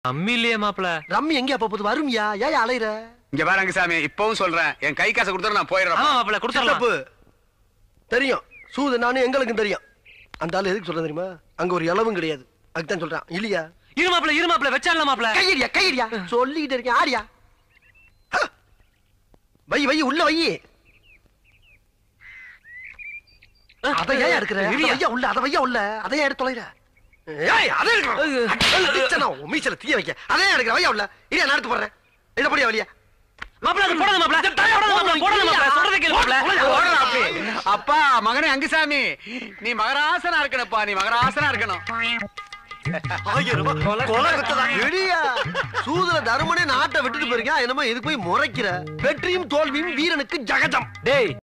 அம்மி இல்லையே மாப்பிள ரம்மி எங்க அப்ப போது வரும்யா ஏன் அலையிற இங்க பாருங்க சாமி இப்பவும் சொல்றேன் என் கை காசை கொடுத்துட்டு நான் போயிடுறேன் ஆமா மாப்பிள கொடுத்துடலாம் தப்பு தெரியும் சூது நானும் எங்களுக்கும் தெரியும் அந்த ஆளு எதுக்கு சொல்றேன் தெரியுமா அங்க ஒரு இளவும் கிடையாது அதுதான் சொல்றான் இல்லையா இரு மாப்பிள இரு மாப்பிள வச்சால மாப்பிள கையடியா கையடியா சொல்லிட்டு இருக்கேன் ஆடியா ஹ! வை வை உள்ள வை அதை ஏன் எடுக்கிற அதை இரியா. வையா உள்ள அதை வையா உள்ள அதை ஏன் எடுத்து தொலைற ஏய் அதை எடுக்கணும் மீச்சல தீய வைக்க அதை ஏன் எடுக்கிற வையா உள்ள இரியா நான் எடுத்து போடுறேன் இத படியா வழியா மாப்பிள அது போடாத மாப்பிள போடாத மாப்பிள போடாத மாப்பிள சொல்றத கேளு மாப்பிள ஓடுறா அப்படி. அப்பா மகனே அங்குசாமி நீ மகராசனா இருக்கணும்ப்பா நீ மகராசனா இருக்கணும் ஆயிரம் ரூபாய் கொலை வித்ததா? இடியா. சூதுல தருமனே நாட்டை விட்டுட்டு போயிருக்கா என்னமோ இதுக்கு போய் முறைக்கிற வெற்றியும் தோல்வியும் வீரனுக்கு ஜகஜம் டேய்